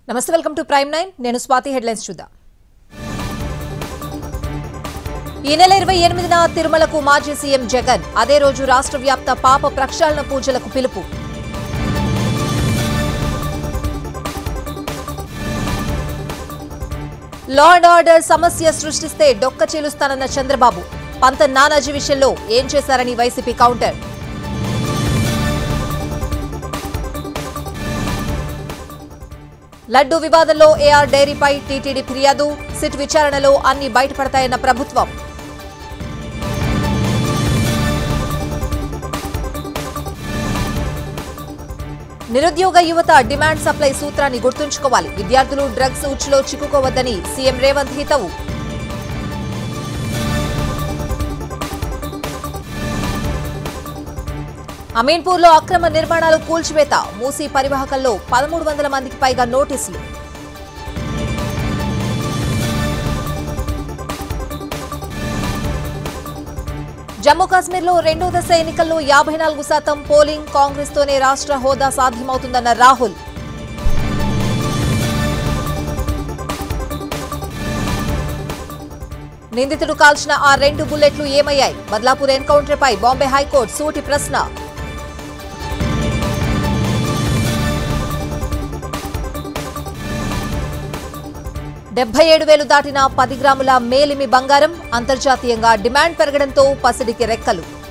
నమస్తే welcome to prime nine నేను Swathi headlines చూద్దాం ఈ నెల ఇరవై ఎనిమిదిన తిరుమలకు మాజీ సీఎం జగన్ అదే రోజు రాష్ట్ర వ్యాప్త పాప ప్రక్షాళన పూజలకు పిలుపు లా అండ్ ఆర్డర్ సమస్య సృష్టిస్తే డొక్క చీలుస్తానన్న చంద్రబాబు పంత నానాజీ విషయంలో ఏం చేశారని వైసీపీ కౌంటర్ లడ్డూ వివాదంలో ఏఆర్ డైరీపై టీటీడీ ఫిర్యాదు సిట్ విచారణలో అన్ని బయటపడతాయన్న ప్రభుత్వం నిరుద్యోగ యువత డిమాండ్ సప్లై సూత్రాన్ని గుర్తుంచుకోవాలి విద్యార్థులు డ్రగ్స్ ఉచ్చులో చిక్కుకోవద్దని సీఎం రేవంత్ హితవు అమీన్పూర్లో అక్రమ నిర్మాణాలు కూల్చివేత మూసీ పరివాహకంలో పదమూడు వందల మందికి పైగా నోటీసులు జమ్మూ కాశ్మీర్లో రెండో దశ ఎన్నికల్లో యాభై నాలుగు శాతం పోలింగ్ కాంగ్రెస్తోనే రాష్ట్ర హోదా సాధ్యమవుతుందన్న రాహుల్ నిందితుడు కాల్చిన ఆ రెండు బుల్లెట్లు ఏమయ్యాయి బద్లాపూర్ ఎన్కౌంటర్పై బాంబే హైకోర్టు సూటి ప్రశ్న డెబ్బై ఏడు వేలు దాటిన పది గ్రాముల మేలిమి బంగారం అంతర్జాతీయంగా డిమాండ్ పెరగడంతో పసిడికి రెక్కలు